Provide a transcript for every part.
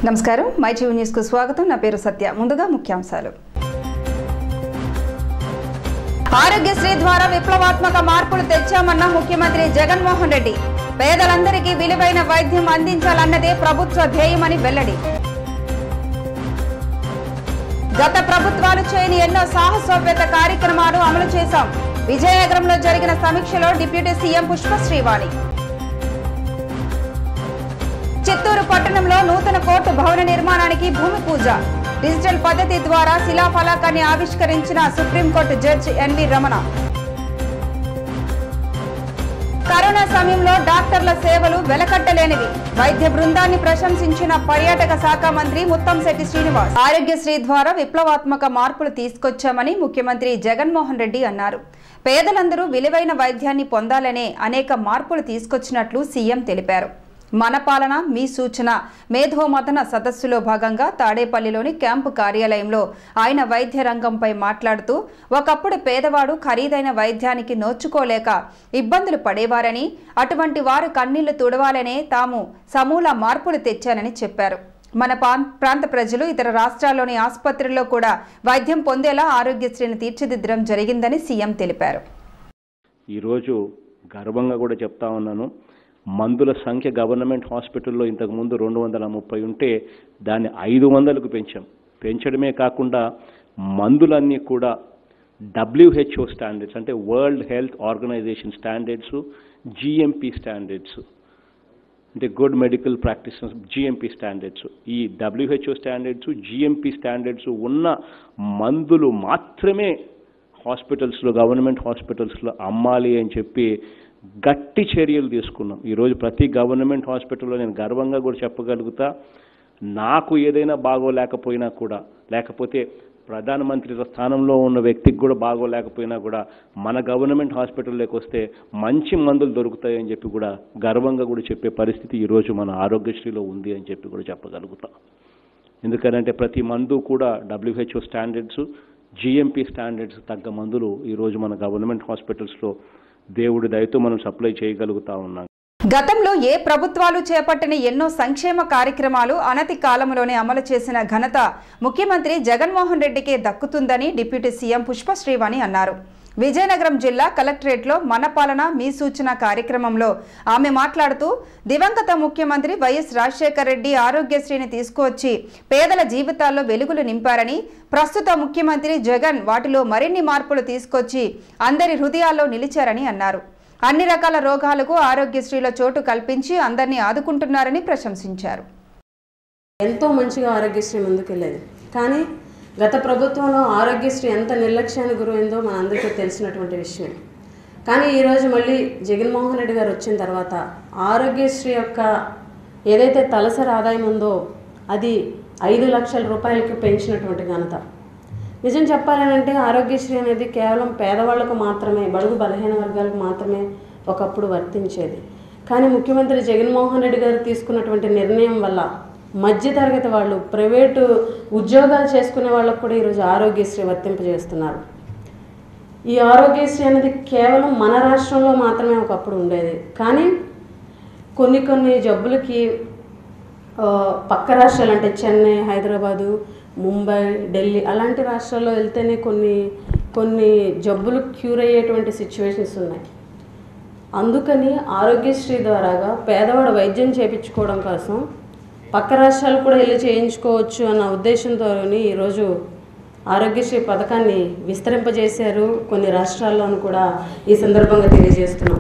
నమస్కారం my TV news కు స్వాగతం నా పేరు సత్య ముందుగా ముఖ్యాంశాలు ఆరోగ్యశ్రీ ద్వారా విప్లవాత్మక మార్పులు తెచ్చామన్న ముఖ్యమంత్రి జగన్మోహన్ రెడ్డి పేదలందరికీ విలువైన వైద్యం అందించాలన్నదే ప్రభుత్వ ధ్యేయమని వెల్లడి గత ప్రభుత్వాలు చేయని ఎన్నో సాహసోపేత కార్యక్రమాలు అమలు చేశాం విజయనగరంలో జరిగిన సమీక్షలో డిప్యూటీ సీఎం పుష్ప శ్రీవాణి చిత్తూరు పట్టణంలో నూతన కోర్టు భవన నిర్మాణానికి భూమి పూజ డిజిటల్ పద్ధతి ద్వారా శిలాఫలకాన్ని ఆవిష్కరించిన Supreme Court judge N V Ramana corona సమయంలో డాక్టర్ల సేవలు వెలకట్టలేనివి వైద్య బృందాన్ని ప్రశంసించిన పర్యాటక శాఖ మంత్రి ముత్తంశెట్టి శ్రీనివాస్ ఆరోగ్యశ్రీ ద్వారా విప్లవాత్మక మార్పులు తీసుకొచ్చామని ముఖ్యమంత్రి జగన్మోహన్ రెడ్డి అన్నారు పేదలందరూ విలువైన వైద్యాన్ని పొందాలనే అనేక మార్పులు తీసుకొచ్చినట్లు సీఎం తెలిపారు మన పాలన మీ సూచన మేధోమథన సదస్సులో భాగంగా తాడేపల్లిలోని క్యాంపు కార్యాలయంలో ఆయన వైద్య రంగంపై మాట్లాడుతూ ఒకప్పుడు పేదవాడు ఖరీదైన వైద్యానికి నోచుకోలేక ఇబ్బందులు పడేవారని అటువంటి వారు కన్నీళ్లు తుడవాలనే తాము సమూల మార్పులు తెచ్చానని చెప్పారు మన పా- ప్రాంత ప్రజలు ఇతర రాష్ట్రాల్లోని ఆసుపత్రుల్లో కూడా వైద్యం పొందేలా ఆరోగ్యశ్రీని తీర్చిదిద్దడం జరిగిందని సీఎం తెలిపారు ఈరోజు గర్వంగా కూడా చెప్తా ఉన్నాను మందుల సంఖ్య గవర్నమెంట్ హాస్పిటల్లో ఇంతకుముందు రెండు వందల ముప్పై ఉంటే దాన్ని ఐదు వందలకు పెంచాం పెంచడమే కాకుండా మందులన్నీ కూడా డబ్ల్యూహెచ్ఓ స్టాండర్డ్స్ అంటే world health organization standards GMP standards అంటే good medical practice GMP standards ఈ డబ్ల్యూహెచ్ఓ స్టాండర్డ్స్ జిఎంపి స్టాండర్డ్స్ ఉన్న మందులు మాత్రమే హాస్పిటల్స్లో గవర్నమెంట్ హాస్పిటల్స్లో అమ్మాలి అని చెప్పి గట్టి చర్యలు తీసుకున్నాం ఈరోజు ప్రతి గవర్నమెంట్ హాస్పిటల్లో నేను గర్వంగా కూడా చెప్పగలుగుతా నాకు ఏదైనా బాగోలేకపోయినా కూడా లేకపోతే ప్రధానమంత్రి స్థానంలో ఉన్న వ్యక్తికి కూడా బాగోలేకపోయినా కూడా మన గవర్నమెంట్ హాస్పిటల్లోకి వస్తే మంచి మందులు దొరుకుతాయని చెప్పి కూడా గర్వంగా కూడా చెప్పే పరిస్థితి ఈరోజు మన ఆరోగ్యశ్రీలో ఉంది అని చెప్పి కూడా చెప్పగలుగుతాం ఎందుకనంటే ప్రతి మందు కూడా డబ్ల్యూహెచ్ఓ స్టాండర్డ్స్ జిఎంపి స్టాండర్డ్స్ తగ్గ మందులు ఈరోజు మన గవర్నమెంట్ హాస్పిటల్స్లో దేవుడి దయతో మనం సప్లై చేయగలుగుతా ఉన్నాం గతంలో ఏ ప్రభుత్వాలు చేపట్టిన ఎన్నో సంక్షేమ కార్యక్రమాలు అనతి కాలంలోనే అమలు చేసిన ఘనత ముఖ్యమంత్రి జగన్మోహన్ రెడ్డికే దక్కుతుందని డిప్యూటీ సీఎం పుష్ప శ్రీవాణి అన్నారు విజయనగరం జిల్లా కలెక్టరేట్లో మన పాలన మీ సూచన కార్యక్రమంలో ఆమె మాట్లాడుతూ దివంగత ముఖ్యమంత్రి వైఎస్ రాజశేఖర రెడ్డి ఆరోగ్యశ్రీని తీసుకువచ్చి పేదల జీవితాల్లో వెలుగులు నింపారని ప్రస్తుత ముఖ్యమంత్రి జగన్ వాటిలో మరిన్ని మార్పులు తీసుకొచ్చి అందరి హృదయాల్లో నిలిచారని అన్నారు అన్ని రకాల రోగాలకు ఆరోగ్యశ్రీలో చోటు కల్పించి అందరినీ ఆదుకుంటున్నారని ప్రశంసించారు ఎంతో మంచిగా ఆరోగ్యశ్రీ ముందుకెళ్ళేది కానీ గత ప్రభుత్వంలో ఆరోగ్యశ్రీ ఎంత నిర్లక్ష్యానికి గురైందో మనందరికీ తెలిసినటువంటి విషయం కానీ ఈరోజు మళ్ళీ జగన్మోహన్ రెడ్డి గారు వచ్చిన తర్వాత ఆరోగ్యశ్రీ యొక్క ఏదైతే తలసరి ఆదాయం ఉందో అది ఐదు లక్షల రూపాయలకి పెంచినటువంటి ఘనత నిజం చెప్పాలనంటే ఆరోగ్యశ్రీ అనేది కేవలం పేదవాళ్లకు మాత్రమే బడుగు బలహీన వర్గాలకు మాత్రమే ఒకప్పుడు వర్తించేది కానీ ముఖ్యమంత్రి జగన్మోహన్ రెడ్డి గారు తీసుకున్నటువంటి నిర్ణయం వల్ల మధ్యతరగతి వాళ్ళు ప్రైవేటు ఉద్యోగాలు చేసుకునే వాళ్ళకు కూడా ఈరోజు ఆరోగ్యశ్రీ వర్తింపజేస్తున్నారు ఈ ఆరోగ్యశ్రీ అనేది కేవలం మన రాష్ట్రంలో మాత్రమే ఒకప్పుడు ఉండేది కానీ కొన్ని కొన్ని జబ్బులకి ఆ, పక్క రాష్ట్రాలు అంటే చెన్నై హైదరాబాదు ముంబై ఢిల్లీ అలాంటి రాష్ట్రాల్లో వెళ్తేనే కొన్ని కొన్ని జబ్బులు క్యూర్ అయ్యేటువంటి సిచ్యువేషన్స్ ఉన్నాయి అందుకని ఆరోగ్యశ్రీ ద్వారాగా పేదవాడు వైద్యం చేయించుకోవడం కోసం పక్క రాష్ట్రాలు కూడా వెళ్ళి చేయించుకోవచ్చు అన్న ఉద్దేశంతో ఈరోజు ఆరోగ్యశ్రీ పథకాన్ని విస్తరింపజేశారు కొన్ని రాష్ట్రాల్లోనూ కూడా ఈ సందర్భంగా తెలియజేస్తున్నాం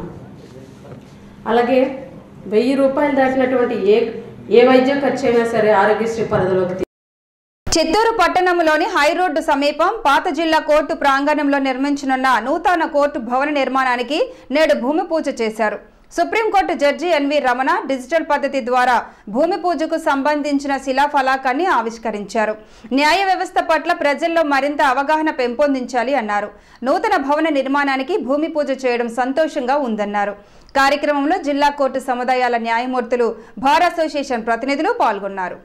అలాగే వెయ్యి రూపాయలు దాటినటువంటి ఏ ఏ వైద్యం ఖర్చు అయినా సరే ఆరోగ్యశ్రీ పరిధిలోకి తీ- చిత్తూరు పట్టణంలోని హైరోడ్డు సమీపం పాత జిల్లా కోర్టు ప్రాంగణంలో నిర్మించనున్న నూతన కోర్టు భవన నిర్మాణానికి నేడు భూమి పూజ చేశారు Supreme Court judge N V Ramana digital పద్ధతి ద్వారా భూమి పూజకు సంబంధించిన శిలాఫలకాన్ని ఆవిష్కరించారు న్యాయ వ్యవస్థ పట్ల ప్రజల్లో మరింత అవగాహన పెంపొందించాలి అన్నారు నూతన భవన నిర్మాణానికి భూమి పూజ చేయడం సంతోషంగా ఉందన్నారు కార్యక్రమంలో జిల్లా కోర్టు సముదాయాల న్యాయమూర్తులు బార్ అసోసియేషన్ ప్రతినిధులు పాల్గొన్నారు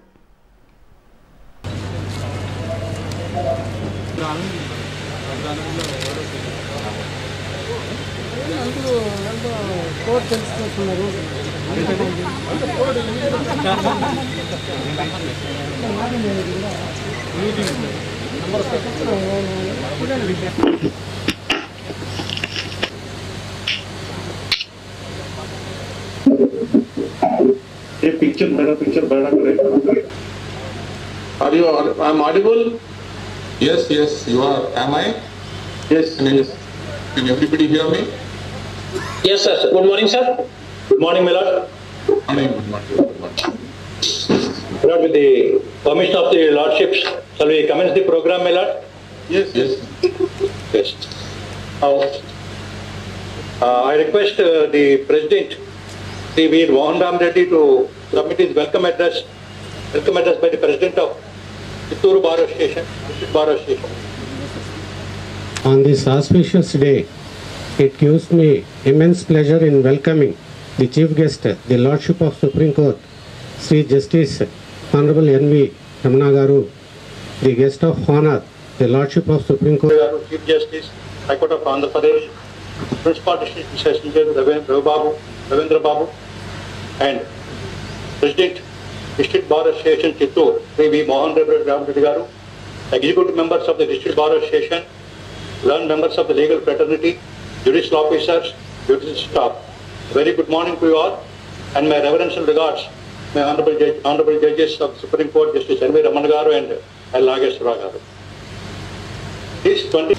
ये पिक्चर बड़ा पिक्चर बड़ा करे Are you, I'm audible? Yes, yes, you are. Am I? yes Can you- can everybody hear me? Yes, sir. Good morning, sir. Good morning, my lord. Morning, good morning, good morning. My lord, with the permission of the lordships, shall we commence the program, my lord? Yes, yes. Yes. Now, uh, I request uh, the President, Sri Veer Mohan Ram Reddy to submit his welcome address, welcome address by the President of Chitturu Bar Association, District Bar Association. On this auspicious day, it gives me immense pleasure in welcoming the chief guest, the Lordship of Supreme Court, Sri Justice Honorable N.V. Ramana Garu, the guest of honor, the Lordship of Supreme Court. గారు chief justice high court of Andhra Pradesh principal district session judge Ravindra Babu Ravindra Babu and president district bar association Chittoor Shri వి మోహన్ రెడ్డి రామరెడ్డి గారు executive members of the district bar association learned members of the legal fraternity, judicial officers, judicial staff. Very good morning to you all and my reverential regards, my honorable, judge, honorable judges of the Supreme Court, Justice N.V. Raman Garu and L. Nageswara Garu. This 20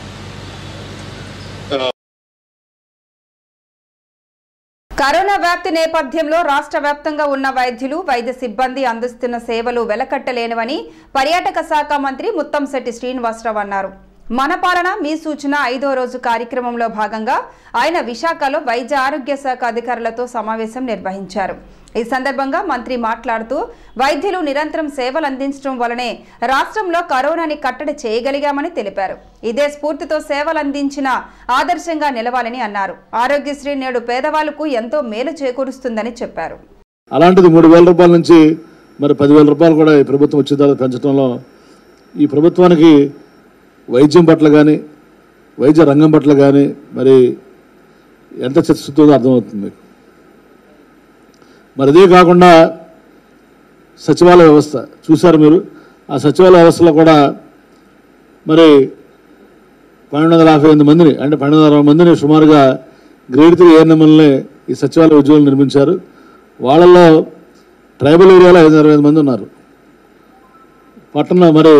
corona వ్యాప్తి నేపథ్యంలో రాష్ట్ర వ్యాప్తంగా ఉన్న వైద్యులు వైద్య సిబ్బంది అందిస్తున్న సేవలు వెలకట్టలేనివని పర్యాటక శాఖ మంత్రి ముత్తంశెట్టి శ్రీనివాసరావు అన్నారు మన పాలన మీ సూచన ఐదో రోజు కార్యక్రమంలో భాగంగా ఆయన విశాఖలో వైద్య ఆరోగ్య శాఖ అధికారులతో సమావేశం నిర్వహించారు ఈ సందర్భంగా మంత్రి మాట్లాడుతూ వైద్యులు నిరంతరం సేవలు అందించడం వలనే రాష్ట్రంలో కరోనాని కట్టడి చేయగలిగామని తెలిపారు ఇదే స్ఫూర్తితో సేవలు అందించిన ఆదర్శంగా నిలవాలని అన్నారు ఆరోగ్యశ్రీ నేడు పేదవాళ్లకు ఎంతో మేలు చేకూరుస్తుందని చెప్పారు అలాంటిది మూడు వేల రూపాయల నుంచి మరి పదివేల రూపాయలు కూడా ఈ ప్రభుత్వం ఉచితాలు పెంచడంలో ఈ ప్రభుత్వానికి వైద్యం పట్ల కానీ వైద్య రంగం పట్ల కానీ మరి ఎంత చిత్తశుద్ధితో అర్థమవుతుంది మీకు మరి ఇదే కాకుండా సచివాలయ వ్యవస్థ చూశారు మీరు ఆ సచివాలయ వ్యవస్థలో కూడా మరి పన్నెండు వందల యాభై ఎనిమిది మందిని అంటే పన్నెండు వందల అరవై మందిని సుమారుగా గ్రేడ్ త్రీ ఏఎన్ఎంఎల్ని ఈ సచివాలయ ఉద్యోగులు నిర్మించారు వాళ్ళల్లో ట్రైబల్ ఏరియాలో ఐదు అరవై ఐదు మంది ఉన్నారు పట్టణ మరి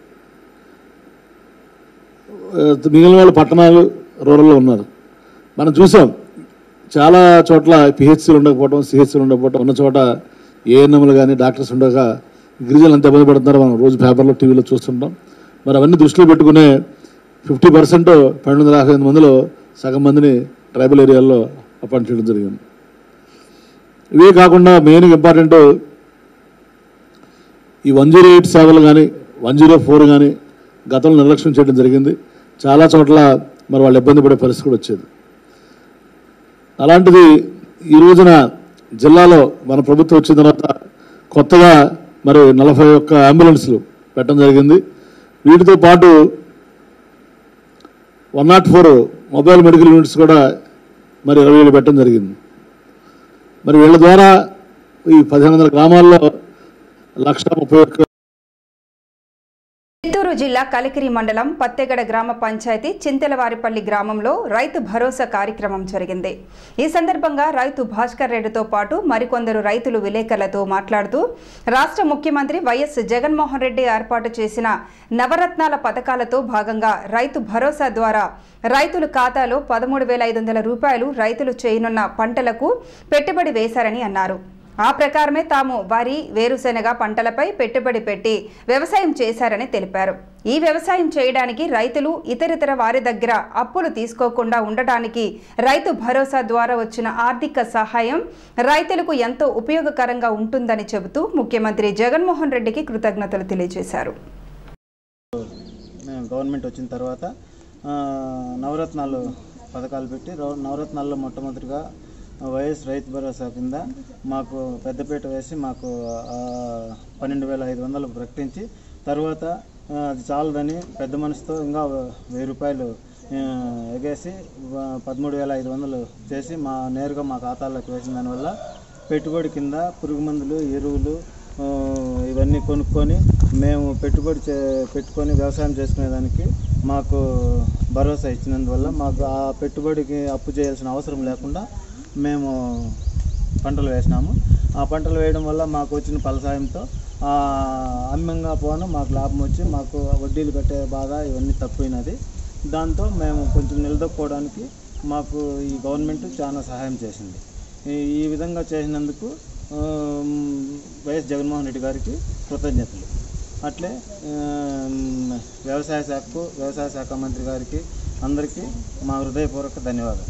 ఆ, మిగిలిన వాళ్ళు పట్టణాలు రూరల్లో ఉన్నారు మనం చూసాం చాలా చోట్ల పిహెచ్సీలు ఉండకపోవడం సిహెచ్సీలు ఉండకపోవడం ఉన్న చోట ఏఎన్ఎంలు కానీ డాక్టర్స్ ఉండక గిరిజనులు ఎంత ఇబ్బంది పడుతున్నారో మనం రోజు పేపర్లో టీవీలో చూస్తుంటాం మరి అవన్నీ దృష్టిలో పెట్టుకునే ఫిఫ్టీ పర్సెంట్ పన్నెండు వందల యాభై ఎనిమిది మందిలో సగం మందిని ట్రైబల్ ఏరియాల్లో అపాయింట్ చేయడం జరిగింది ఇవే కాకుండా మెయిన్ ఇంపార్టెంట్ ఈ వన్ జీరో ఎయిట్ సేవలు కానీ వన్ జీరో ఫోర్ కానీ గతంలో నిర్లక్ష్యం చేయడం జరిగింది చాలా చోట్ల మరి వాళ్ళు ఇబ్బంది పడే పరిస్థితి కూడా వచ్చేది అలాంటిది ఈ రోజున జిల్లాలో మన ప్రభుత్వం వచ్చిన తర్వాత కొత్తగా మరి నలభై ఒక్క అంబులెన్స్లు పెట్టడం జరిగింది వీటితో పాటు one not four mobile medical units కూడా మరి ఇరవై ఏళ్ళు పెట్టడం జరిగింది మరి వీళ్ళ ద్వారా ఈ పదిహేను వందల గ్రామాల్లో లక్ష ముప్పై ఒక్క చిత్తూరు జిల్లా కలికిరి మండలం పత్తెగడ గ్రామ పంచాయతీ చింతలవారిపల్లి గ్రామంలో రైతు భరోసా కార్యక్రమం జరిగింది ఈ సందర్భంగా రైతు భాస్కర్ రెడ్డితో పాటు మరికొందరు రైతులు విలేకరులతో మాట్లాడుతూ రాష్ట్ర ముఖ్యమంత్రి వైఎస్ జగన్మోహన్ రెడ్డి ఏర్పాటు చేసిన నవరత్నాల పథకాలతో భాగంగా రైతు భరోసా ద్వారా రైతుల ఖాతాలో పదమూడు వేల ఐదు వందల రూపాయలు రైతులు చేయనున్న పంటలకు పెట్టుబడి వేశారని అన్నారు ఆ ప్రకారమే తాము వరి వేరుశెనగ పంటలపై పెట్టుబడి పెట్టి వ్యవసాయం చేశారని తెలిపారు ఈ వ్యవసాయం చేయడానికి రైతులు ఇతరితర వారి దగ్గర అప్పులు తీసుకోకుండా ఉండటానికి రైతు భరోసా ద్వారా వచ్చిన ఆర్థిక సహాయం రైతులకు ఎంతో ఉపయోగకరంగా ఉంటుందని చెబుతూ ముఖ్యమంత్రి జగన్మోహన్ రెడ్డికి కృతజ్ఞతలు తెలియజేశారు మేము గవర్నమెంట్ వచ్చిన తర్వాత ఆ, నవరత్నాలు పథకాలు పెట్టి రవ- నవరత్నాల్లో మొట్టమొదటిగా వైఎస్ రైతు భరోసా కింద మాకు పెద్దపీట వేసి మాకు ఆ, పన్నెండు వేల ఐదు వందలు ప్రకటించి తర్వాత ఆ, అది చాలదని పెద్ద మనసుతో ఇంకా వెయ్యి రూపాయలు ఆ, ఎగేసి వ- పదమూడు వేల ఐదు వందలు చేసి మా నేరుగా మా ఖాతాల్లోకి వేసిన దానివల్ల పెట్టుబడి కింద పురుగు మందులు ఎరువులు ఆ, ఇవన్నీ కొనుక్కొని మేము పెట్టుబడి చే పెట్టుకొని వ్యవసాయం చేసుకునేదానికి మాకు భరోసా ఇచ్చినందువల్ల మాకు ఆ పెట్టుబడికి అప్పు చేయాల్సిన అవసరం లేకుండా మేము పంటలు వేసినాము ఆ పంటలు వేయడం వల్ల మాకు వచ్చిన ఫలసాయంతో ఆ, అమ్మంగా పోను మాకు లాభం వచ్చి మాకు వడ్డీలు కట్టే బాధ ఇవన్నీ తక్కువైనది దాంతో మేము కొంచెం నిలదొక్కుకోవడానికి మాకు ఈ గవర్నమెంట్ చాలా సహాయం చేసింది ఈ- ఈ విధంగా చేసినందుకు ఆ, వైఎస్ జగన్మోహన్ రెడ్డి గారికి కృతజ్ఞతలు అట్లే ఆ, వ్యవసాయ శాఖకు వ్యవసాయ శాఖ మంత్రి గారికి అందరికీ మా హృదయపూర్వక ధన్యవాదాలు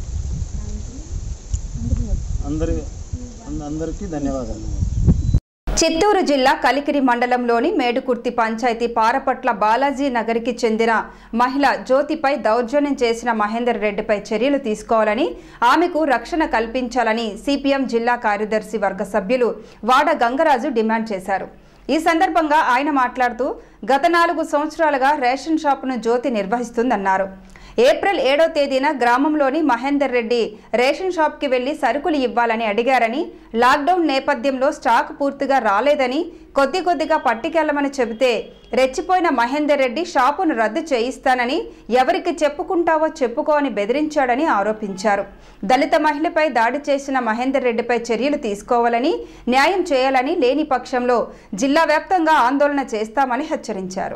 అందరి అంద- అందరికీ ధన్యవాదాలు చిత్తూరు జిల్లా కలికిరి మండలంలోని మేడుకుర్తి పంచాయతీ పారపట్ల బాలాజీ నగర్కి చెందిన మహిళ జ్యోతిపై దౌర్జన్యం చేసిన మహేందర్ రెడ్డిపై చర్యలు తీసుకోవాలని ఆమెకు రక్షణ కల్పించాలని సిపిఎం జిల్లా కార్యదర్శి వర్గ సభ్యులు వాడ గంగరాజు డిమాండ్ చేశారు ఈ సందర్భంగా ఆయన మాట్లాడుతూ గత నాలుగు సంవత్సరాలుగా రేషన్ షాపును జ్యోతి నిర్వహిస్తుందన్నారు ఏప్రిల్ ఏడో తేదీన గ్రామంలోని మహేందర్ రెడ్డి రేషన్ షాప్కి వెళ్లి సరుకులు ఇవ్వాలని అడిగారని లాక్డౌన్ నేపథ్యంలో స్టాక్ పూర్తిగా రాలేదని కొద్ది కొద్దిగా పట్టుకెళ్లమని చెబితే రెచ్చిపోయిన మహేందర్ రెడ్డి షాపును రద్దు చేయిస్తానని ఎవరికి చెప్పుకుంటావో చెప్పుకో అని బెదిరించాడని ఆరోపించారు దళిత మహిళపై దాడి చేసిన మహేందర్ రెడ్డిపై చర్యలు తీసుకోవాలని న్యాయం చేయాలని లేని పక్షంలో జిల్లా వ్యాప్తంగా ఆందోళన చేస్తామని హెచ్చరించారు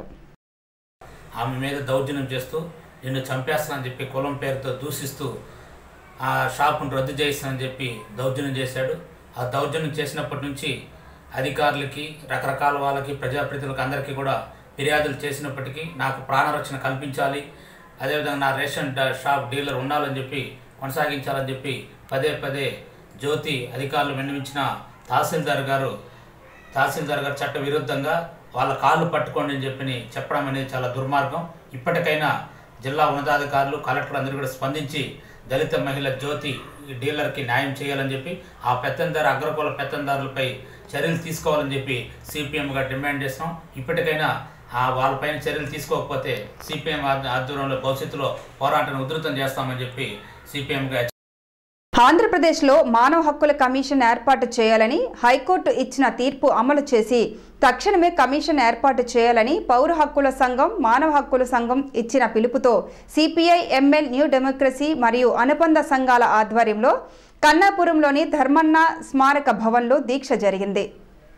ఆమె మీద దౌర్జన్యం చేస్తూ నిన్ను చంపేస్తానని చెప్పి కులం పేరుతో దూషిస్తూ ఆ షాపును రద్దు చేయిస్తానని చెప్పి దౌర్జన్యం చేశాడు ఆ దౌర్జన్యం చేసినప్పటి నుంచి అధికారులకి రకరకాల వాళ్ళకి ప్రజాప్రతినిధులకు అందరికీ కూడా ఫిర్యాదులు చేసినప్పటికీ నాకు ప్రాణరక్షణ కల్పించాలి అదేవిధంగా నా రేషన్ డా- షాప్ డీలర్ ఉండాలని చెప్పి కొనసాగించాలని చెప్పి పదే పదే జ్యోతి అధికారులు విన్నవించిన తహసీల్దార్ గారు తహసీల్దార్ గారు చట్ట విరుద్ధంగా వాళ్ళ కాళ్ళు పట్టుకోండి అని చెప్పి చెప్పడం అనేది చాలా దుర్మార్గం ఇప్పటికైనా జిల్లా ఉన్నతాధికారులు కలెక్టర్ అందరూ కూడా స్పందించి దళిత మహిళ జ్యోతి ఈ డీలర్కి న్యాయం చేయాలని చెప్పి ఆ పెత్తందారు అగ్రకుల పెత్తందారులపై చర్యలు తీసుకోవాలని చెప్పి సిపిఎంగా డిమాండ్ చేస్తున్నాం ఇప్పటికైనా ఆ వాళ్ళపైన చర్యలు తీసుకోకపోతే సిపిఎం ఆధ్వర్యంలో భవిష్యత్తులో పోరాటాన్ని ఉధృతం చేస్తామని చెప్పి సిపిఎంగా ఆంధ్రప్రదేశ్లో మానవ హక్కుల కమిషన్ ఏర్పాటు చేయాలని హైకోర్టు ఇచ్చిన తీర్పు అమలు చేసి తక్షణమే కమిషన్ ఏర్పాటు చేయాలని పౌర హక్కుల సంఘం మానవ హక్కుల సంఘం ఇచ్చిన పిలుపుతో సిపిఐ ఎంఎల్ న్యూ డెమోక్రసీ మరియు అనుబంధ సంఘాల ఆధ్వర్యంలో కన్నాపురంలోని ధర్మన్న స్మారక భవన్లో దీక్ష జరిగింది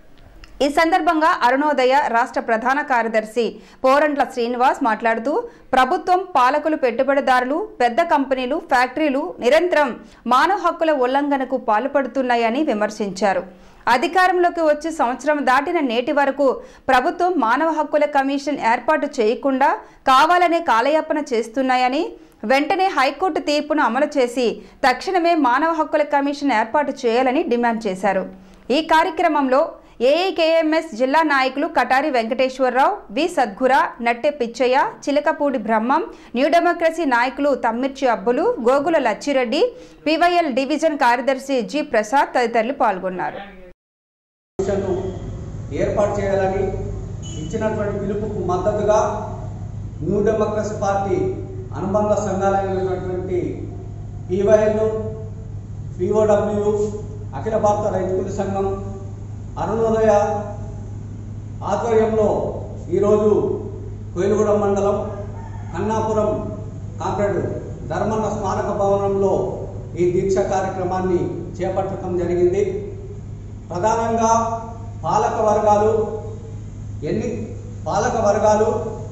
ఈ సందర్భంగా అరుణోదయ రాష్ట్ర ప్రధాన కార్యదర్శి పోరంట్ల శ్రీనివాస్ మాట్లాడుతూ ప్రభుత్వం పాలకులు పెట్టుబడిదారులు పెద్ద కంపెనీలు ఫ్యాక్టరీలు నిరంతరం మానవ హక్కుల ఉల్లంఘనకు పాల్పడుతున్నాయని విమర్శించారు అధికారంలోకి వచ్చి సంవత్సరం దాటిన నేటి వరకు ప్రభుత్వం మానవ హక్కుల కమిషన్ ఏర్పాటు చేయకుండా కావాలనే కాలయాపన చేస్తున్నాయని వెంటనే హైకోర్టు తీర్పును అమలు చేసి తక్షణమే మానవ హక్కుల కమిషన్ ఏర్పాటు చేయాలని డిమాండ్ చేశారు ఈ కార్యక్రమంలో ఏఐకేఎంఎస్ జిల్లా నాయకులు Katari Venkateswararao V Sadguru Natte Pichaiah Chilakapudi Brahmam New Democracy నాయకులు తమ్మిర్చి అబ్బులు గోగుల లచ్చిరెడ్డి పివైఎల్ డివిజన్ కార్యదర్శి జి ప్రసాద్ తదితరులు పాల్గొన్నారు కమిషన్ను ఏర్పాటు చేయాలని ఇచ్చినటువంటి పిలుపుకు మద్దతుగా న్యూ డెమోక్రసీ పార్టీ అనుబంధ సంఘాలైనటువంటి పీవైఎల్ పిఓడబ్ల్యూ అఖిల భారత రైతు కూలి సంఘం అరుణోదయ ఆధ్వర్యంలో ఈరోజు కోయిలగూడెం మండలం కన్నాపురం కామ్రేడ్ ధర్మన్న స్మారక భవనంలో ఈ దీక్ష కార్యక్రమాన్ని చేపట్టడం జరిగింది ప్రధానంగా పాలక వర్గాలు ఎన్ని పాలక వర్గాలు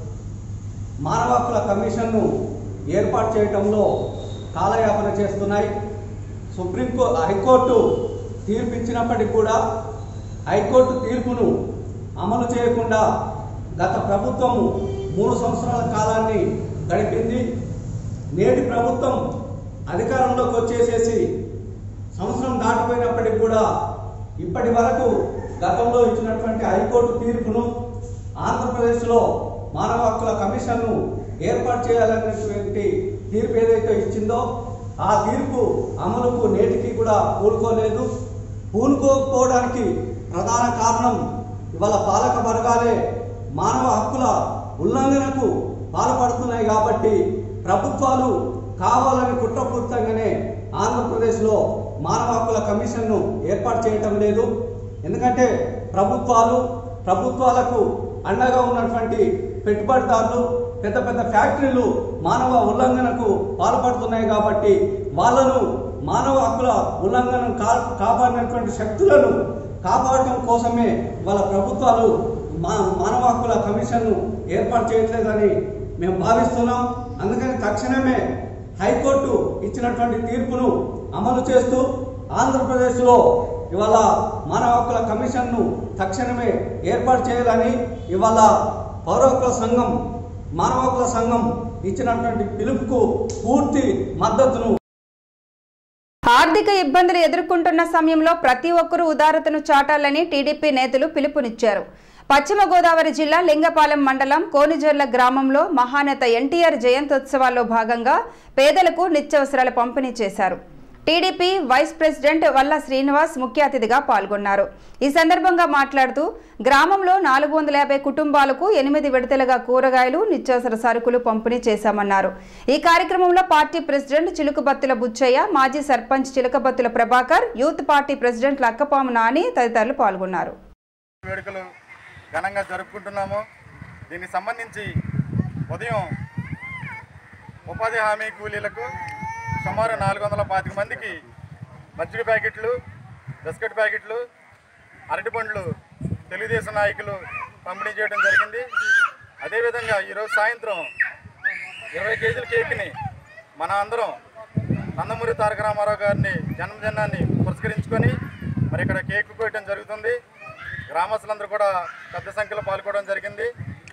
మానవ హక్కుల కమిషన్ను ఏర్పాటు చేయడంలో కాలయాపన చేస్తున్నాయి సుప్రీంకో హైకోర్టు తీర్పు ఇచ్చినప్పటికీ కూడా హైకోర్టు తీర్పును అమలు చేయకుండా గత ప్రభుత్వం మూడు సంవత్సరాల కాలాన్ని గడిపింది నేటి ప్రభుత్వం అధికారంలోకి వచ్చేసేసి సంవత్సరం దాటిపోయినప్పటికీ కూడా ఇప్పటి వరకు గతంలో ఇచ్చినటువంటి హైకోర్టు తీర్పును ఆంధ్రప్రదేశ్లో మానవ హక్కుల కమిషన్ను ఏర్పాటు చేయాలనేటువంటి తీర్పు ఏదైతే ఇచ్చిందో ఆ తీర్పు అమలుకు నేటికి కూడా పూనుకోలేదు పూనుకోకపోవడానికి ప్రధాన కారణం ఇవాళ పాలక వర్గాలే మానవ హక్కుల ఉల్లంఘనకు పాల్పడుతున్నాయి కాబట్టి ప్రభుత్వాలు కావాలని కుట్రపూరితంగానే ఆంధ్రప్రదేశ్లో మానవ హక్కుల కమిషన్ను ఏర్పాటు చేయటం లేదు ఎందుకంటే ప్రభుత్వాలు ప్రభుత్వాలకు అండగా ఉన్నటువంటి పెట్టుబడిదారులు పెద్ద పెద్ద ఫ్యాక్టరీలు మానవ ఉల్లంఘనకు పాల్పడుతున్నాయి కాబట్టి వాళ్ళను మానవ హక్కుల ఉల్లంఘనను కా కాపాడినటువంటి శక్తులను కాపాడటం కోసమే వాళ్ళ ప్రభుత్వాలు మా మానవ హక్కుల కమిషన్ను ఏర్పాటు చేయట్లేదని మేము భావిస్తున్నాం అందుకని తక్షణమే హైకోర్టు ఇచ్చినటువంటి తీర్పును అమలు చేస్తూ ఆంధ్రప్రదేశ్లో ఇవాళ మానవ హక్కుల కమిషన్ను తక్షణమే ఏర్పాటు చేయాలని ఇవాళ పౌర హక్కుల సంఘం మానవ హక్కుల సంఘం ఇచ్చినటువంటి పిలుపుకు పూర్తి మద్దతును ఆర్థిక ఇబ్బందులు ఎదుర్కొంటున్న సమయంలో ప్రతి ఒక్కరూ ఉదారతను చాటాలని టీడీపీ నేతలు పిలుపునిచ్చారు పశ్చిమ గోదావరి జిల్లా లింగపాలెం మండలం కోనిజర్ల గ్రామంలో మహానేత ఎన్టీఆర్ జయంత్యోత్సవాల్లో భాగంగా పేదలకు నిత్యావసరాల పంపిణీ చేశారు టీడీపీ వైస్ ప్రెసిడెంట్ వల్ల శ్రీనివాస్ ముఖ్య అతిథిగా పాల్గొన్నారు ఈ సందర్భంగా మాట్లాడుతూ గ్రామంలో నాలుగు వందల యాభై కుటుంబాలకు ఎనిమిది విడతలుగా కూరగాయలు నిత్యావసర సరుకులు పంపిణీ చేశామన్నారు ఈ కార్యక్రమంలో పార్టీ ప్రెసిడెంట్ చిలుకబత్తుల బుచ్చయ్య మాజీ sarpanch Chilukabattula Prabhakar youth party president Lakkapamu Nani తదితరులు పాల్గొన్నారు వేడుకలు ఘనంగా జరుపుకుంటున్నాము దీనికి సంబంధించి ఉదయం ఉపాధి హామీ కూలీలకు సుమారు నాలుగు వందల పాతిక మందికి మజ్జిగ ప్యాకెట్లు బిస్కెట్ ప్యాకెట్లు అరటిపండ్లు తెలుగుదేశం నాయకులు పంపిణీ చేయడం జరిగింది అదేవిధంగా ఈరోజు సాయంత్రం ఇరవై కేజీల కేక్ని మన అందరం నందమూరి తారక రామారావు గారిని జన్మదినాన్ని పురస్కరించుకొని మరి ఇక్కడ కేక్ కోయటం జరుగుతుంది గ్రామస్తులందరూ కూడా పెద్ద సంఖ్యలో పాల్గొనడం జరిగింది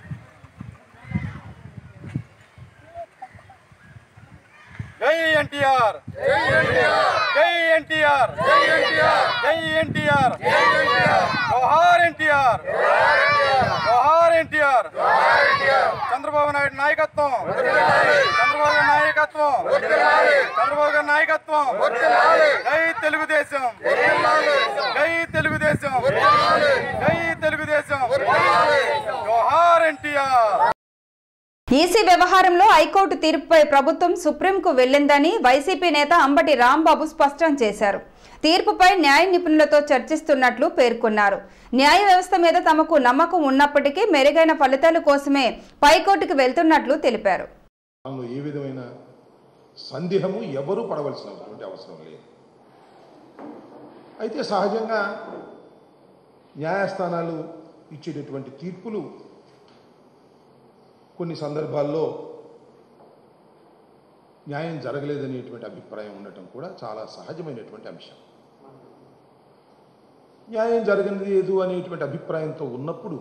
జై ఎన్టీఆర్ జై ఎన్టీఆర్ జై ఎన్టీఆర్ జోహార్ ఎన్టీఆర్ జోహార్ ఎన్టీఆర్ చంద్రబాబు నాయుడు నాయకత్వం చంద్రబాబు గారి నాయకత్వం చంద్రబాబు గారి నాయకత్వం జై తెలుగుదేశం జై తెలుగుదేశం జై తెలుగుదేశం జోహార్ ఎన్టీఆర్ ఈసీ వ్యవహారంలో హైకోర్టు తీర్పుపై ప్రభుత్వం సుప్రీంకు వెళ్లిందని వైసీపీ నేత అంబటి రాంబాబు స్పష్టం చేశారు తీర్పుపై న్యాయ నిపుణులతో చర్చిస్తున్నట్లు పేర్కొన్నారు న్యాయ వ్యవస్థ మీద తమకు నమ్మకం ఉన్నప్పటికీ మెరుగైన ఫలితాల కోసమే పైకోర్టుకు వెళ్తున్నట్లు తెలిపారు దానిలో ఏ విధమైన సందేహము ఎవరూ పడవలసినటువంటి అవసరం లేదు అయితే సహజంగా న్యాయస్థానాలు ఇచ్చేటటువంటి తీర్పులు కొన్ని సందర్భాల్లో న్యాయం జరగలేదనేటువంటి అభిప్రాయం ఉండటం కూడా చాలా సహజమైనటువంటి అంశం న్యాయం జరగలేదు అనేటువంటి అభిప్రాయంతో ఉన్నప్పుడు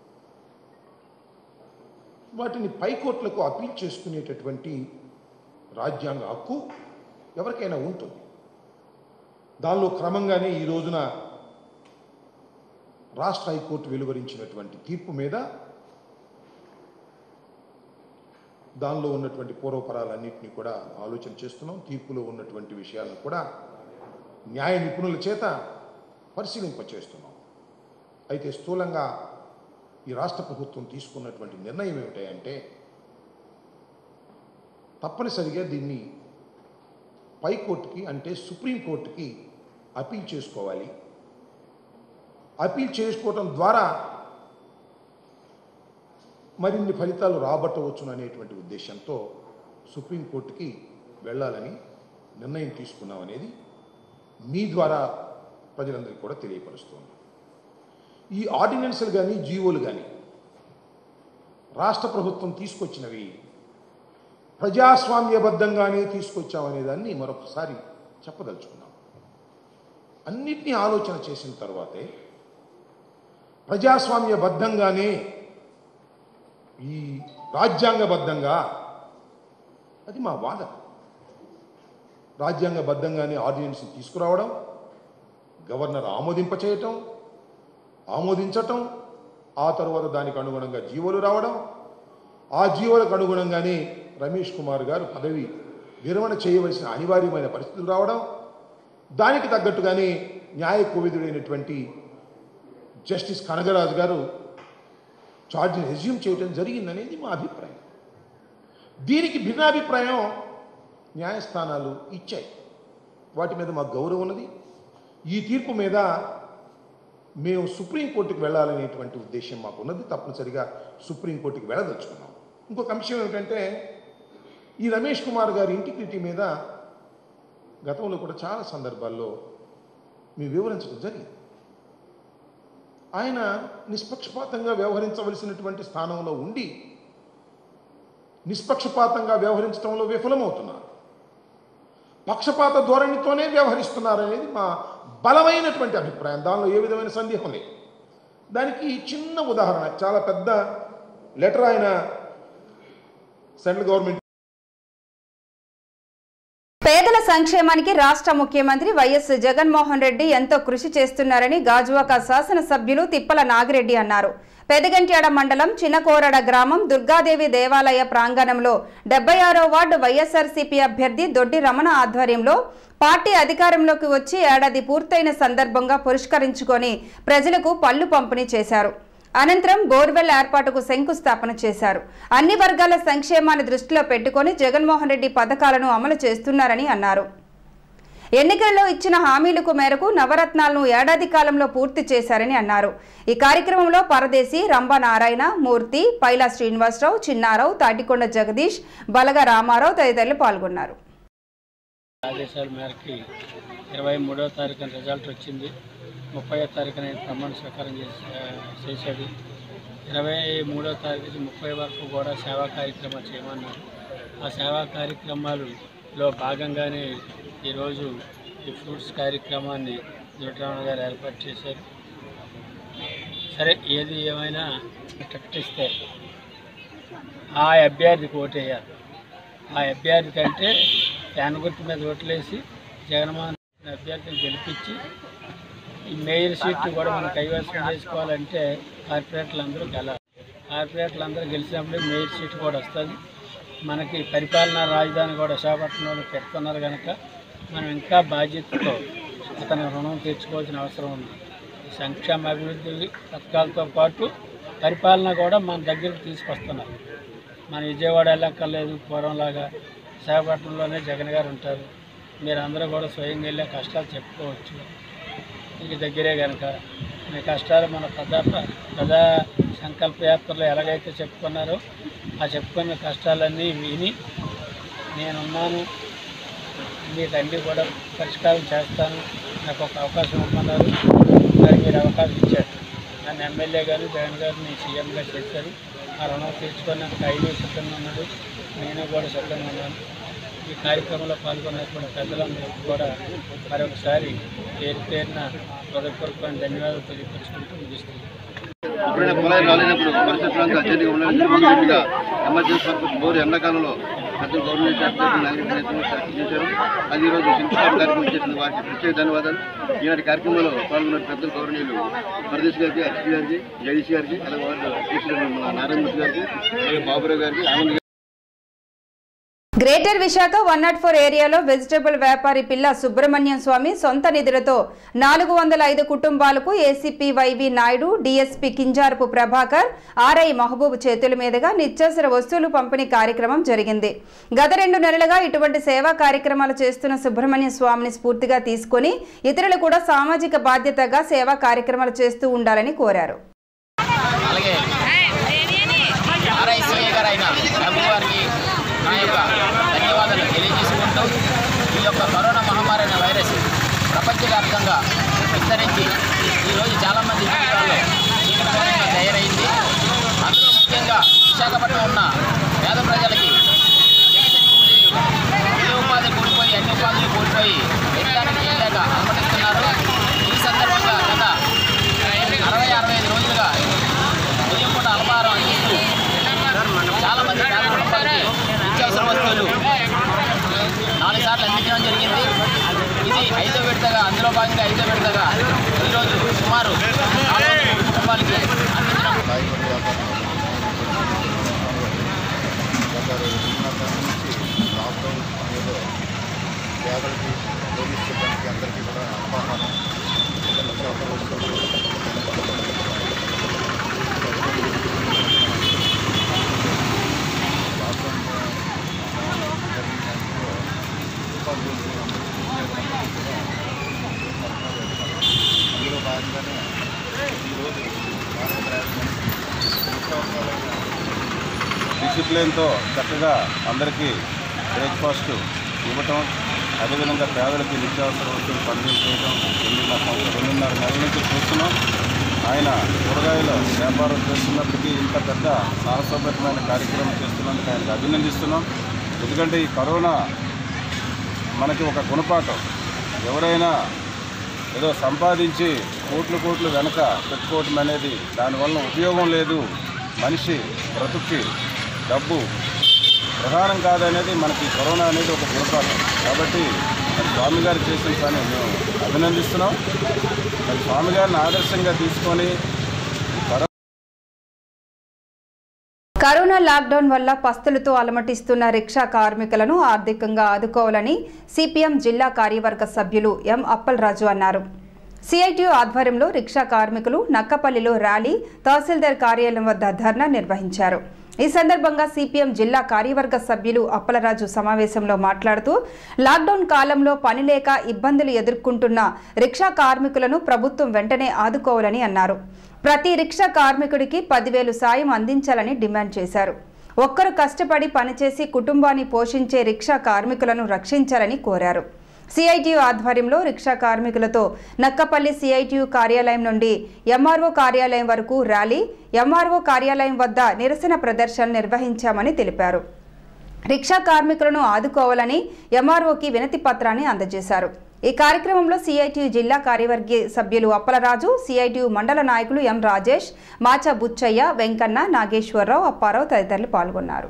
వాటిని పైకోట్లకు అపీల్ చేసుకునేటటువంటి రాజ్యాంగ హక్కు ఎవరికైనా ఉంటుంది దానిలో క్రమంగానే ఈ రోజున రాష్ట్ర హైకోర్టు వెలువరించినటువంటి తీర్పు మీద దానిలో ఉన్నటువంటి పూర్వపరాలన్నింటినీ కూడా ఆలోచన చేస్తున్నాం తీర్పులో ఉన్నటువంటి విషయాలను కూడా న్యాయ నిపుణుల చేత పరిశీలింపచేస్తున్నాం అయితే స్థూలంగా ఈ రాష్ట్ర ప్రభుత్వం తీసుకున్నటువంటి నిర్ణయం ఏమిటంటే తప్పనిసరిగా దీన్ని పైకోర్టుకి అంటే సుప్రీంకోర్టుకి అపీల్ చేసుకోవాలి అపీల్ చేసుకోవటం ద్వారా మరిన్ని ఫలితాలు రాబట్టవచ్చును అనేటువంటి ఉద్దేశంతో సుప్రీంకోర్టుకి వెళ్ళాలని నిర్ణయం తీసుకున్నాం అనేది మీ ద్వారా ప్రజలందరికీ కూడా తెలియపరుస్తోంది ఈ ఆర్డినెన్స్లు కానీ జీవోలు కానీ రాష్ట్ర ప్రభుత్వం తీసుకొచ్చినవి ప్రజాస్వామ్యబద్ధంగానే తీసుకొచ్చామనే దాన్ని మరొకసారి చెప్పదలుచుకున్నాం అన్నిటినీ ఆలోచన చేసిన తర్వాతే ప్రజాస్వామ్యబద్ధంగానే ఈ రాజ్యాంగబద్ధంగా అది మా వాదన రాజ్యాంగబద్ధంగానే ఆర్డినెన్స్ తీసుకురావడం గవర్నర్ ఆమోదింపచేయటం ఆమోదించటం ఆ తర్వాత దానికి అనుగుణంగా జీవోలు రావడం ఆ జీవోలకు అనుగుణంగానే రమేష్ కుమార్ గారు పదవి విరమణ చేయవలసిన అనివార్యమైన పరిస్థితులు రావడం దానికి తగ్గట్టుగానే న్యాయ కోవిదుడైనటువంటి జస్టిస్ కనగరాజు గారు ఛార్జిని రెజ్యూమ్ చేయడం జరిగిందనేది మా అభిప్రాయం దీనికి భిన్నాభిప్రాయం న్యాయస్థానాలు ఇచ్చాయి వాటి మీద మాకు గౌరవం ఉన్నది ఈ తీర్పు మీద మేము సుప్రీంకోర్టుకు వెళ్ళాలనేటువంటి ఉద్దేశం మాకు ఉన్నది తప్పనిసరిగా సుప్రీంకోర్టుకు వెళ్ళదలుచుకున్నాం ఇంకొక అంశం ఏమిటంటే ఈ రమేష్ కుమార్ గారి ఇంటిగ్రిటీ మీద గతంలో కూడా చాలా సందర్భాల్లో మేము వివరించడం జరిగింది ఆయన నిష్పక్షపాతంగా వ్యవహరించవలసినటువంటి స్థానంలో ఉండి నిష్పక్షపాతంగా వ్యవహరించడంలో విఫలమవుతున్నారు పక్షపాత ధోరణితోనే వ్యవహరిస్తున్నారనేది మా బలమైనటువంటి అభిప్రాయం దానిలో ఏ విధమైన సందేహం లేదు దానికి చిన్న ఉదాహరణ చాలా పెద్ద లెటర్ ఆయన సెంట్రల్ గవర్నమెంట్ పేదల సంక్షేమానికి రాష్ట్ర ముఖ్యమంత్రి వైఎస్ జగన్మోహన్ రెడ్డి ఎంతో కృషి చేస్తున్నారని గాజువాక శాసనసభ్యులు తిప్పల నాగిరెడ్డి అన్నారు పెదగంట్యాడ మండలం చిన్నకోరడ గ్రామం దుర్గాదేవి దేవాలయ ప్రాంగణంలో డెబ్బై ఆరో వార్డు వైఎస్ఆర్సీపీ అభ్యర్థి దొడ్డి రమణ ఆధ్వర్యంలో పార్టీ అధికారంలోకి వచ్చి ఏడాది పూర్తయిన సందర్భంగా పురస్కరించుకొని ప్రజలకు పళ్లు పంపిణీ చేశారు అనంతరం బోర్వెల్ ఏర్పాటుకు శంకుస్థాపన చేశారు అన్ని వర్గాల సంక్షేమాన్ని దృష్టిలో పెట్టుకొని జగన్మోహన్ రెడ్డి పథకాలను అమలు చేస్తున్నారని అన్నారు ఎన్నికల్లో ఇచ్చిన హామీలకు మేరకు నవరత్నాలను ఏడాది కాలంలో పూర్తి చేశారని అన్నారు ఈ కార్యక్రమంలో పరదేశి రంభ నారాయణ మూర్తి పైలా శ్రీనివాసరావు చిన్నారావు తాటికొండ జగదీష్ బలగ రామారావు తదితరులు పాల్గొన్నారు ఆదేశాల మేరకి ఇరవై మూడవ తారీఖున రిజల్ట్ వచ్చింది ముప్పై తారీఖున ప్రమాణ స్వీకారం చేసి చేశాడు ఇరవై మూడో తారీఖు నుంచి ముప్పై వరకు కూడా సేవా కార్యక్రమాలు చేయమన్నారు ఆ సేవా కార్యక్రమాలలో భాగంగానే ఈరోజు ఈ ఫ్రూట్స్ కార్యక్రమాన్ని దుర్గరమణ గారు ఏర్పాటు చేశారు సరే ఏది ఏమైనా ప్రకటిస్తే ఆ అభ్యర్థికి ఓటేయాలి ఆ అభ్యర్థి కంటే ఫ్యాన్ గుర్తు మీద ఓట్లేసి జగన్మోహన్ రెడ్డి అభ్యర్థిని గెలిపించి ఈ మేయర్ సీట్లు కూడా మనం కైవసం చేసుకోవాలంటే కార్పొరేటర్లు అందరూ గెలాలి కార్పొరేటర్లు అందరూ గెలిచినప్పుడు మేయర్ సీట్ కూడా వస్తుంది మనకి పరిపాలనా రాజధాని కూడా విశాఖపట్నంలో పెడుతున్నారు కనుక మనం ఇంకా బాధ్యతతో అతని రుణం తీర్చుకోవాల్సిన అవసరం ఉంది సంక్షేమ అభివృద్ధి పథకాలతో పాటు పరిపాలన కూడా మన దగ్గరికి తీసుకొస్తున్నారు మన విజయవాడ వెళ్ళక్కర్లేదు పూర్వంలాగా విశాఖపట్నంలోనే జగన్ గారు ఉంటారు మీరు అందరూ కూడా స్వయంగా వెళ్ళే కష్టాలు చెప్పుకోవచ్చు మీకు దగ్గరే కనుక మీ కష్టాలు మన ప్రజా ప్రజా సంకల్ప యాత్రలో ఎలాగైతే చెప్పుకున్నారో ఆ చెప్పుకున్న కష్టాలన్నీ విని నేనున్నాను మీకు అన్నీ కూడా పరిష్కారం చేస్తాను నాకు ఒక అవకాశం ఇవ్వమన్నారు మరి మీరు అవకాశం ఇచ్చారు నన్ను ఎమ్మెల్యే గారు జగన్ గారిని సీఎంగా చేశారు ఆ రుణం తీర్చుకోవడానికి ఆయన సిద్ధంగా ఉన్నాడు నేను కూడా సిద్ధంగా ఉన్నాను ఈ కార్యక్రమంలో పాల్గొన్నటువంటి ప్రజలందరికీ కూడా మరొకసారి పేరు పేరున హృదయపూర్వకమైన ధన్యవాదాలు తెలియపరుచుకుంటూ ముగిస్తున్నాను ఎప్పుడైనా కుళాయి రాలేనప్పుడు పరిస్థితులంతా అత్యధిక ఉన్నట్టుగా ఎమర్జెన్సీ పర్పస్ బోర్ ఎండాకాలంలో పెద్ద గవర్నమెంట్ చేశారు అది ఈరోజు శంకుస్థాపన కార్యక్రమం చేసిన వారికి ప్రత్యేక ధన్యవాదాలు ఈనాటి కార్యక్రమంలో పాల్గొన్న పెద్దలు గౌరవనీయులు పరదేశ్ గారికి అక్షి గారికి జగదీష్ గారికి అలాగే వార్డు అధ్యక్షులు మన నారాయణమూర్తి గారికి అలాగే బాబురావు గారికి ఆనంద్ గారికి greater Visakha one not four ఏరియాలో వెజిటబుల్ వ్యాపారి పిల్ల సుబ్రహ్మణ్యం స్వామి సొంత నిధులతో నాలుగు వందల ఐదు కుటుంబాలకు ACP YV Naidu DSP Kinjarapu Prabhakar RI Mahaboob చేతుల మీదుగా నిత్యావసర వస్తువులు పంపిణీ కార్యక్రమం జరిగింది గత రెండు నెలలుగా ఇటువంటి సేవా కార్యక్రమాలు చేస్తున్న సుబ్రహ్మణ్య స్వామిని స్ఫూర్తిగా తీసుకుని ఇతరులు కూడా సామాజిక బాధ్యతగా సేవా కార్యక్రమాలు చేస్తూ ఉండాలని కోరారు అలాగే ఆర్ఐసీఏ గారు అయిన రఘు గారికి నా యొక్క ధన్యవాదాలు తెలియజేసుకుంటూ ఈ యొక్క కరోనా మహమ్మారి అనే వైరస్ ప్రపంచవ్యాప్తంగా విస్తరించి ఈరోజు చాలామంది జీవితాల్లో చీకటిగా తయారైంది అందులో ముఖ్యంగా విశాఖపట్నం ఉన్న పేద ప్రజలకి ఏ ఉపాధి కోల్పోయి అన్ని ఉపాధులు కోల్పోయి పెట్టడానికి చేయలేక అనుమతిస్తున్నారు ఈ సందర్భంగా గత అరవై అరవై ఐదు రోజులుగా ఉదయం పూట అల్పాహారం అందిస్తూ చాలా మంది పేద కుటుంబాలకి నిత్యావసర వస్తువులు నాలుగు సార్లు అందించడం జరిగింది ఇది ఐదో విడతగా అందులో భాగంగా ఐదో విడతగా ఈరోజు సుమారు నాలుగు వందల కుటుంబాలకి అందించడం కాయగూర వ్యాపారం గత రెండున్నర నుంచి లాక్డౌన్ సమయంలో పేదలకి పోలీస్ సిబ్బందికి అందరికీ కూడా అల్పాహారం నిత్యావసర వస్తువులు లాక్డౌన్ డిసిప్లిన్తో చక్కగా అందరికీ బ్రేక్ఫాస్ట్ ఇవ్వటం అదేవిధంగా పేదలకి నిత్యావసర వస్తువులు పంపిణీ చేయడం రెండున్నర సంవత్సరం రెండున్నర నెలల నుంచి చూస్తున్నాం ఆయన కూరగాయల వ్యాపారం చేస్తున్నప్పటికీ ఇంత పెద్ద సాహసోపేతమైన కార్యక్రమం చేస్తున్నందుకు ఆయనకు అభినందిస్తున్నాం ఎందుకంటే ఈ కరోనా మనకి ఒక గుణపాఠం ఎవరైనా ఏదో సంపాదించి కోట్లు కోట్లు వెనక పెట్టుకోవటం అనేది దానివల్ల ఉపయోగం లేదు మనిషి బ్రతుక్కి డబ్బు ప్రధానం కాదనేది మనకి కరోనా అనేది ఒక గుణపాఠం కాబట్టి మరి స్వామి గారు చేసిన పని మేము అభినందిస్తున్నాం మరి స్వామి గారిని ఆదర్శంగా తీసుకొని కరోనా కరోనా లాక్డౌన్ వల్ల పస్తులతో అలమటిస్తున్న రిక్షా కార్మికులను ఆర్థికంగా ఆదుకోవాలని సిపిఎం జిల్లా కార్యవర్గ సభ్యులు ఎం అప్పలరాజు అన్నారు సిఐటియు ఆధ్వర్యంలో రిక్షా కార్మికులు నక్కపల్లిలో ర్యాలీ తహసీల్దార్ కార్యాలయం వద్ద ధర్నా నిర్వహించారు ఈ సందర్భంగా సిపిఎం జిల్లా కార్యవర్గ సభ్యులు అప్పలరాజు సమావేశంలో మాట్లాడుతూ లాక్డౌన్ కాలంలో పని లేక ఇబ్బందులు ఎదుర్కొంటున్న రిక్షా కార్మికులను ప్రభుత్వం వెంటనే ఆదుకోవాలని అన్నారు ప్రతి రిక్షా కార్మికుడికి పదివేలు సాయం అందించాలని డిమాండ్ చేశారు ఒక్కరు కష్టపడి పనిచేసి కుటుంబాన్ని పోషించే రిక్షా కార్మికులను రక్షించాలని కోరారు సిఐటియు ఆధ్వర్యంలో రిక్షా కార్మికులతో నక్కపల్లి సిఐటియు కార్యాలయం నుండి ఎంఆర్ఓ కార్యాలయం వరకు ర్యాలీ ఎంఆర్ఓ కార్యాలయం వద్ద నిరసన ప్రదర్శన నిర్వహించామని తెలిపారు రిక్షా కార్మికులను ఆదుకోవాలని ఎంఆర్ఓకి వినతి పత్రాన్ని అందజేశారు ఈ కార్యక్రమంలో సిఐటియు జిల్లా కార్యవర్గ సభ్యులు అప్పలరాజు సిఐటియు మండల నాయకులు ఎం రాజేష్ మాచా బుచ్చయ్య వెంకన్న నాగేశ్వరరావు అప్పారావు తదితరులు పాల్గొన్నారు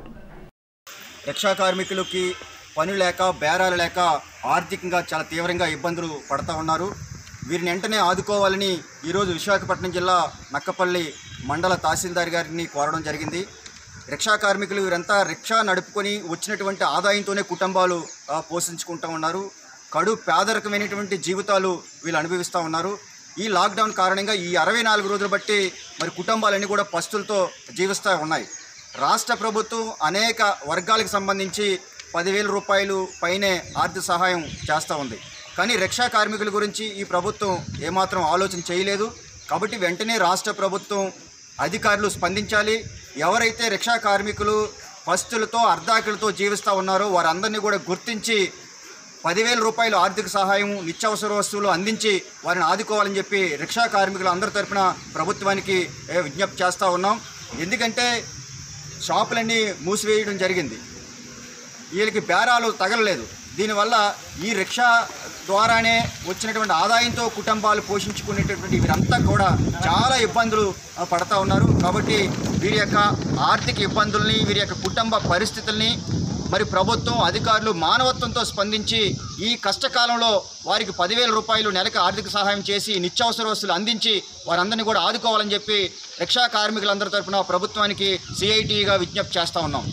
రిక్షా కార్మికులకి పని లేక బేరాలు లేక ఆర్థికంగా చాలా తీవ్రంగా ఇబ్బందులు పడతా ఉన్నారు వీరిని వెంటనే ఆదుకోవాలని ఈరోజు విశాఖపట్నం జిల్లా నక్కపల్లి మండల తహసీల్దార్ గారిని కోరడం జరిగింది రిక్షా కార్మికులు వీరంతా రిక్షా నడుపుకొని వచ్చినటువంటి ఆదాయంతోనే కుటుంబాలు ఆ, పోషించుకుంటూ ఉన్నారు కడు పేదరికమైనటువంటి జీవితాలు వీళ్ళు అనుభవిస్తూ ఉన్నారు ఈ లాక్డౌన్ కారణంగా ఈ అరవై నాలుగు రోజులు బట్టి మరి కుటుంబాలన్నీ కూడా పస్తులతో జీవిస్తూ ఉన్నాయి రాష్ట్ర ప్రభుత్వం అనేక వర్గాలకు సంబంధించి పదివేల రూపాయలు పైనే ఆర్థిక సహాయం చేస్తూ ఉంది కానీ రిక్షా కార్మికుల గురించి ఈ ప్రభుత్వం ఏమాత్రం ఆలోచన చేయలేదు కాబట్టి వెంటనే రాష్ట్ర ప్రభుత్వం అధికారులు స్పందించాలి ఎవరైతే రిక్షా కార్మికులు పస్తులతో అర్ధాకులతో జీవిస్తూ ఉన్నారో వారందరినీ కూడా గుర్తించి పదివేల రూపాయలు ఆర్థిక సహాయం నిత్యావసర వస్తువులు అందించి వారిని ఆదుకోవాలని చెప్పి రిక్షా కార్మికులు అందరి తరపున ప్రభుత్వానికి ఏ, విజ్ఞప్తి చేస్తూ ఉన్నాం ఎందుకంటే షాపులన్నీ మూసివేయడం జరిగింది వీళ్ళకి బేరాలు తగలలేదు దీనివల్ల ఈ రిక్షా ద్వారానే వచ్చినటువంటి ఆదాయంతో కుటుంబాలు పోషించుకునేటటువంటి వీరంతా కూడా చాలా ఇబ్బందులు ఆ, పడతా ఉన్నారు కాబట్టి వీరి యొక్క ఆర్థిక ఇబ్బందుల్ని వీరి యొక్క కుటుంబ పరిస్థితుల్ని మరి ప్రభుత్వం అధికారులు మానవత్వంతో స్పందించి ఈ కష్టకాలంలో వారికి పదివేల రూపాయలు నెలకు ఆర్థిక సహాయం చేసి నిత్యావసర వస్తువులు అందించి వారందరినీ కూడా ఆదుకోవాలని చెప్పి రిక్షా కార్మికులందరి తరపున ప్రభుత్వానికి సిఐటిగా విజ్ఞప్తి చేస్తా ఉన్నాం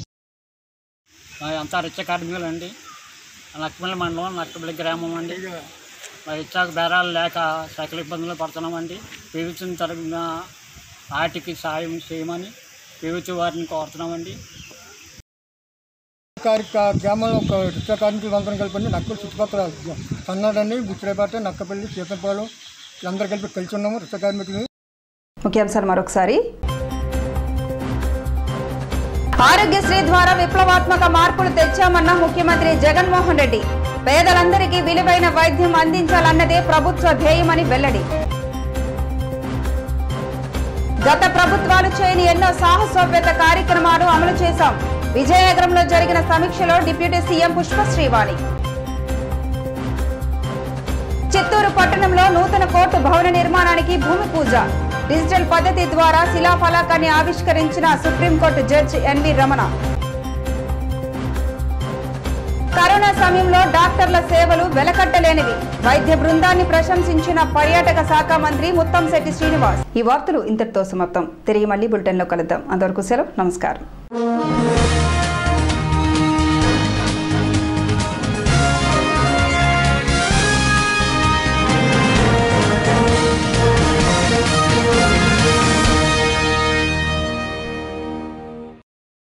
మరి అంతా రిచ్చ కార్మికులు అండి నక్కపల్లి మండలం నక్కపల్లి గ్రామం అండి మరి ఇచ్చాక బేరాలు లేక సకల ఇబ్బందులు పడుతున్నామండి ప్రభుత్వం తరఫున వాటికి సాయం చేయమని ప్రభుత్వ వారిని కోరుతున్నామండి కార్మిక గ్రామంలో ఒక రిక్షా కార్మికులు అందరం కలిపి నక్కలు చుట్టుపక్కల కన్నాడండి బుచ్చిరేపేట నక్కపల్లి సీతంపాలెం అందరు కలిపి కలిసి ఉన్నాము రిక్షా కార్మికులు ముఖ్యాంశాలు మరొకసారి ఆరోగ్యశ్రీ ద్వారా విప్లవాత్మక మార్పులు తెచ్చామన్న ముఖ్యమంత్రి జగన్మోహన్ రెడ్డి పేదలందరికీ విలువైన వైద్యం అందించాలన్నదే ప్రభుత్వ ధ్యేయమని వెల్లడి గత ప్రభుత్వాలు చేయని ఎన్నో సాహసోపేత కార్యక్రమాలు అమలు చేశాం విజయనగరంలో జరిగిన సమీక్షలో డిప్యూటీ సీఎం పుష్పశ్రీవాణి చిత్తూరు పట్టణంలో నూతన కోర్టు భవన నిర్మాణానికి భూమి పూజ డిజిటల్ పద్ధతి ద్వారా శిలాఫలకాన్ని ఆవిష్కరించిన Supreme Court judge N V Ramana corona సమయంలో డాక్టర్ల సేవలు వెలకట్టలేనివి వైద్య బృందాన్ని ప్రశంసించిన పర్యాటక శాఖ మంత్రి ముత్తంశెట్టి శ్రీనివాస్ ఈ వార్తలు ఇంతటితో సమాప్తం తిరిగి మళ్ళీ బులెటిన్లో కలుద్దాం అంతవరకు సెలవు నమస్కారం